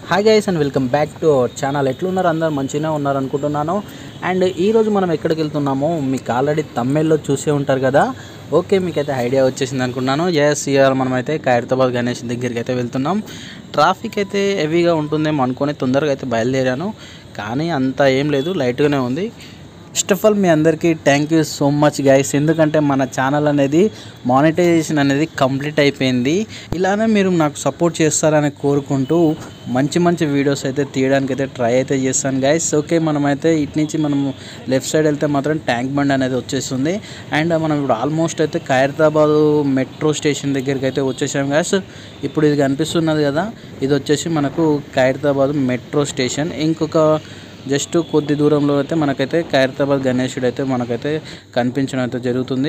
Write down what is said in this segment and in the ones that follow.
hi guys and welcome back to our channel ఎట్లున్నారు అందరు మంచిగానే ఉన్నారు అనుకుంటున్నాను అండ్ ఈరోజు మనం ఎక్కడికి వెళ్తున్నామో మీకు ఆల్రెడీ తమిళ్లో చూసే ఉంటారు కదా ఓకే మీకైతే ఐడియా వచ్చేసింది అనుకున్నాను ఎస్ ఇవాళ మనమైతే ఖైరతాబాద్ గణేష్ దగ్గరికి అయితే వెళ్తున్నాం ట్రాఫిక్ అయితే హెవీగా ఉంటుందేమో అనుకొని తొందరగా అయితే బయలుదేరాను కానీ అంత ఏం లేదు లైట్గానే ఉంది ఫస్ట్ ఆఫ్ ఆల్ మీ అందరికీ thank you so much guys ఎందుకంటే మన ఛానల్ అనేది మానిటైజేషన్ అనేది కంప్లీట్ అయిపోయింది ఇలానే మీరు నాకు సపోర్ట్ చేస్తారని కోరుకుంటూ మంచి మంచి వీడియోస్ అయితే తీయడానికి అయితే ట్రై అయితే చేస్తాను గైస్ ఓకే మనమైతే ఇటు నుంచి మనం లెఫ్ట్ సైడ్ వెళ్తే మాత్రం ట్యాంక్ బండ్ అనేది వచ్చేస్తుంది అండ్ మనం ఇప్పుడు ఆల్మోస్ట్ అయితే ఖైరతాబాద్ మెట్రో స్టేషన్ దగ్గరికి అయితే వచ్చేసాం గైస్ ఇప్పుడు ఇది కనిపిస్తున్నది కదా ఇది వచ్చేసి మనకు ఖైరతాబాద్ మెట్రో స్టేషన్ ఇంకొక జస్ట్ కొద్ది దూరంలో అయితే మనకైతే ఖైరతాబాద్ గణేశుడు అయితే మనకైతే కనిపించడం అయితే జరుగుతుంది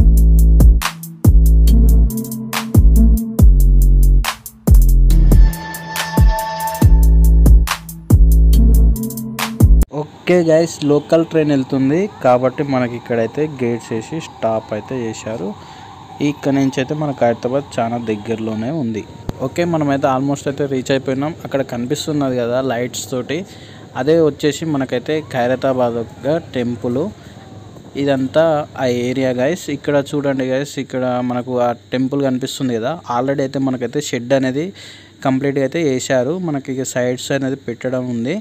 ఓకే గైస్ లోకల్ ట్రైన్ వెళ్తుంది కాబట్టి మనకి ఇక్కడైతే గేట్స్ వేసి స్టాప్ అయితే చేశారు ఇక్కడ నుంచి అయితే మన ఖైరతాబాద్ చాలా దగ్గరలోనే ఉంది ఓకే మనమైతే ఆల్మోస్ట్ అయితే రీచ్ అయిపోయినాం అక్కడ కనిపిస్తున్నది కదా లైట్స్ తోటి అదే వచ్చేసి మనకైతే ఖైరతాబాద్గా టెంపుల్ ఇదంతా ఆ ఏరియా గైస్ ఇక్కడ చూడండి గైస్ ఇక్కడ మనకు ఆ టెంపుల్ కనిపిస్తుంది కదా ఆల్రెడీ అయితే మనకైతే షెడ్ అనేది కంప్లీట్గా అయితే వేశారు మనకి సైడ్స్ అనేది పెట్టడం ఉంది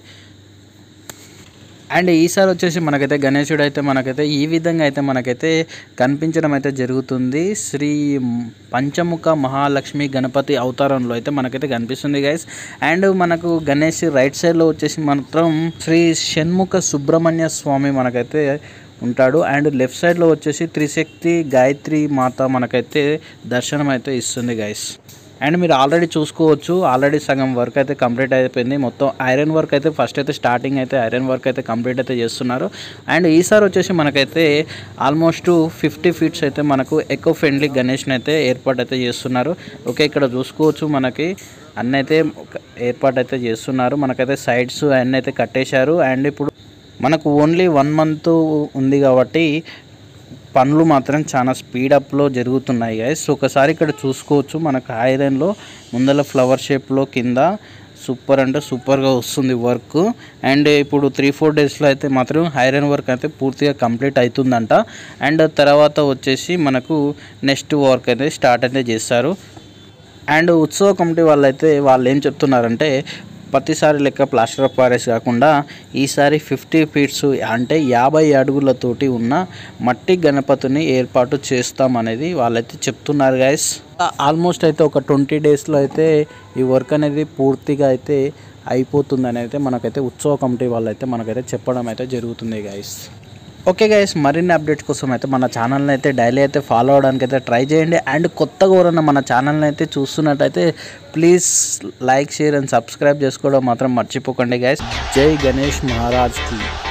అండ్ ఈసారి వచ్చేసి మనకైతే గణేశుడు అయితే మనకైతే ఈ విధంగా అయితే మనకైతే కనిపించడం అయితే జరుగుతుంది శ్రీ పంచముఖ మహాలక్ష్మి గణపతి అవతారంలో అయితే మనకైతే కనిపిస్తుంది గైస్ అండ్ మనకు గణేష్ రైట్ సైడ్లో వచ్చేసి మాత్రం శ్రీ షణ్ముఖ సుబ్రహ్మణ్య స్వామి మనకైతే ఉంటాడు అండ్ లెఫ్ట్ సైడ్లో వచ్చేసి త్రిశక్తి గాయత్రి మాత మనకైతే దర్శనం అయితే ఇస్తుంది గైస్ అండ్ మీరు ఆల్రెడీ చూసుకోవచ్చు ఆల్రెడీ సగం వర్క్ అయితే కంప్లీట్ అయిపోయింది మొత్తం ఐరన్ వర్క్ అయితే ఫస్ట్ అయితే స్టార్టింగ్ అయితే ఐరన్ వర్క్ అయితే కంప్లీట్ అయితే చేస్తున్నారు అండ్ ఈసారి వచ్చేసి మనకైతే ఆల్మోస్ట్ ఫిఫ్టీ ఫీట్స్ అయితే మనకు ఎకో ఫ్రెండ్లీ గణేష్ని అయితే ఏర్పాటు అయితే చేస్తున్నారు ఓకే ఇక్కడ చూసుకోవచ్చు మనకి అన్నీ అయితే ఏర్పాటు అయితే చేస్తున్నారు మనకైతే సైడ్స్ అన్నీ అయితే కట్టేశారు అండ్ ఇప్పుడు మనకు ఓన్లీ వన్ మంత్ ఉంది కాబట్టి పనులు మాత్రం చాలా స్పీడప్లో జరుగుతున్నాయి గైస్ ఒకసారి ఇక్కడ చూసుకోవచ్చు మనకు ఐరన్లో ముందల ఫ్లవర్ షేప్లో కింద సూపర్ అంటే సూపర్గా వస్తుంది వర్క్ అండ్ ఇప్పుడు త్రీ ఫోర్ డేస్లో అయితే మాత్రం ఐరన్ వర్క్ అయితే పూర్తిగా కంప్లీట్ అవుతుందంట అండ్ తర్వాత వచ్చేసి మనకు నెక్స్ట్ వర్క్ అయితే స్టార్ట్ అయితే చేస్తారు అండ్ ఉత్సవ కమిటీ వాళ్ళు అయితే వాళ్ళు ఏం చెప్తున్నారంటే ప్రతిసారి లెక్క ప్లాస్టర్ ఆఫ్ ప్యారిస్ కాకుండా ఈసారి ఫిఫ్టీ ఫీట్స్ అంటే యాభై అడుగులతోటి ఉన్న మట్టి గణపతిని ఏర్పాటు చేస్తామనేది వాళ్ళైతే చెప్తున్నారు గైస్ ఆల్మోస్ట్ అయితే ఒక ట్వంటీ డేస్లో అయితే ఈ వర్క్ అనేది పూర్తిగా అయితే అయిపోతుందని అయితే మనకైతే ఉత్సవ కమిటీ వాళ్ళు అయితే మనకైతే చెప్పడం అయితే జరుగుతుంది గైస్ ఓకే గైస్ మరిన్ని అప్డేట్స్ కోసం అయితే మన ఛానల్ని అయితే డైలీ అయితే ఫాలో అవడానికి అయితే ట్రై చేయండి అండ్ కొత్తగా ఎవరన్నా మన ఛానల్ని అయితే చూస్తున్నట్టయితే please like share and subscribe చేసుకోవడం మాత్రం మర్చిపోకండి గైస్ జై గణేష్ మహారాజ్కి